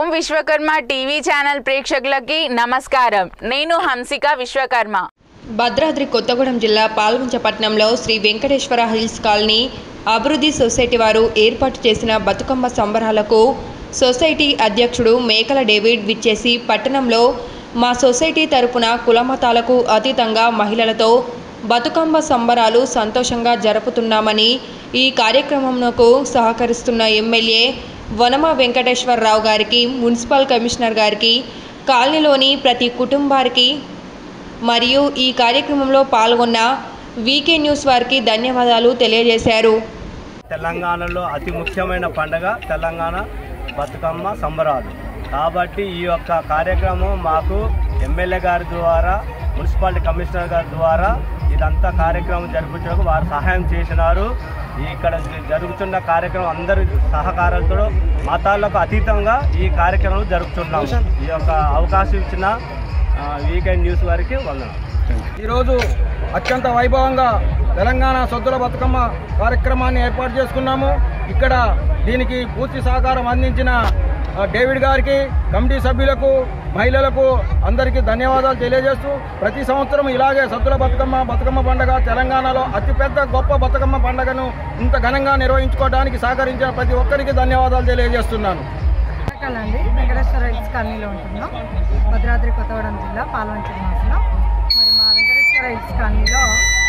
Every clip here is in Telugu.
విశ్వకర్మ టీవీ ఛానల్ ప్రేక్షకులకి నమస్కారం నేను హంసిక విశ్వకర్మ భద్రాద్రి కొత్తగూడెం జిల్లా పాల్వంచపట్నంలో శ్రీ వెంకటేశ్వర హిల్స్ కాలనీ అభివృద్ధి సొసైటీ వారు ఏర్పాటు చేసిన బతుకమ్మ సంబరాలకు సొసైటీ అధ్యక్షుడు మేకల డేవిడ్ విచ్చేసి పట్టణంలో మా సొసైటీ తరపున కులమతాలకు అతీతంగా మహిళలతో బతుకమ్మ సంబరాలు సంతోషంగా జరుపుతున్నామని ఈ కార్యక్రమంకు సహకరిస్తున్న ఎమ్మెల్యే వనమ వెంకటేశ్వరరావు గారికి మున్సిపల్ కమిషనర్ గారికి కాలనీలోని ప్రతి కుటుంబానికి మరియు ఈ కార్యక్రమంలో పాల్గొన్న వీకే న్యూస్ వారికి ధన్యవాదాలు తెలియజేశారు తెలంగాణలో అతి ముఖ్యమైన పండగ తెలంగాణ బతుకమ్మ సంబరాలు కాబట్టి ఈ యొక్క కార్యక్రమం మాకు ఎమ్మెల్యే గారి ద్వారా మున్సిపాలిటీ కమిషనర్ గారి ద్వారా ఇదంతా కార్యక్రమం జరిపించడానికి వారు సహాయం చేసినారు ఈ ఇక్కడ జరుగుతున్న కార్యక్రమం అందరి సహకారంతో మతాలకు అతీతంగా ఈ కార్యక్రమం జరుపుతున్నాము ఈ యొక్క అవకాశం ఇచ్చిన వీకెండ్ న్యూస్ వారికి వందనాలు ఈరోజు అత్యంత వైభవంగా తెలంగాణ సద్దుల బతుకమ్మ కార్యక్రమాన్ని ఏర్పాటు చేసుకున్నాము ఇక్కడ దీనికి పూర్తి సహకారం అందించిన ఆ, డేవిడ్ గారికి కమిటీ సభ్యులకు మహిళలకు అందరికీ ధన్యవాదాలు తెలియజేస్తూ ప్రతి సంవత్సరం ఇలాగే సద్దుల బతుకమ్మ బతుకమ్మ పండుగ తెలంగాణలో అతిపెద్ద గొప్ప బతుకమ్మ పండుగను ఇంత ఘనంగా నిర్వహించుకోవడానికి సహకరించిన ప్రతి ఒక్కరికి ధన్యవాదాలు తెలియజేస్తున్నాను అండి వెంకటేశ్వర హిల్స్ కాలనీలో ఉంటున్నాం భద్రాద్రి కొత్తగూడెం జిల్లా పాల్వంచ నివాసంలో మరి మా వెంకటేశ్వర హిల్స్ కాలనీలో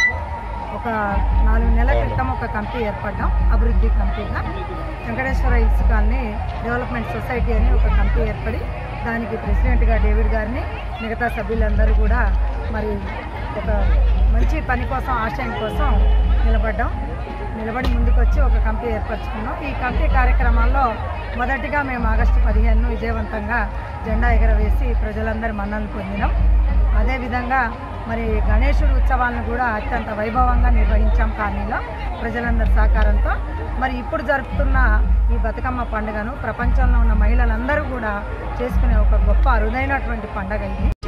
ఒక నాలుగు నెలల క్రితం ఒక కమిటీ ఏర్పడ్డాం అభివృద్ధి కమిటీగా Venkateswara hills colony development society అని ఒక కమిటీ ఏర్పడి దానికి ప్రెసిడెంట్గా డేవిడ్ గారిని మిగతా సభ్యులందరూ కూడా మరి ఒక మంచి పని కోసం ఆశయం కోసం నిలబడ్డాం నిలబడి ముందుకు వచ్చి ఒక కమిటీ ఏర్పరచుకున్నాం ఈ కమిటీ కార్యక్రమాల్లో మొదటిగా మేము ఆగస్టు పదిహేను విజయవంతంగా జెండా ఎగరవేసి ప్రజలందరి మన్నలు పొందినాం అదేవిధంగా మరి గణేశుడు ఉత్సవాలను కూడా అత్యంత వైభవంగా నిర్వహించాం కాలనీలో ప్రజలందరి సహకారంతో మరి ఇప్పుడు జరుపుతున్న ఈ బతుకమ్మ పండుగను ప్రపంచంలో ఉన్న మహిళలందరూ కూడా చేసుకునే ఒక గొప్ప అరుదైనటువంటి పండుగ ఇది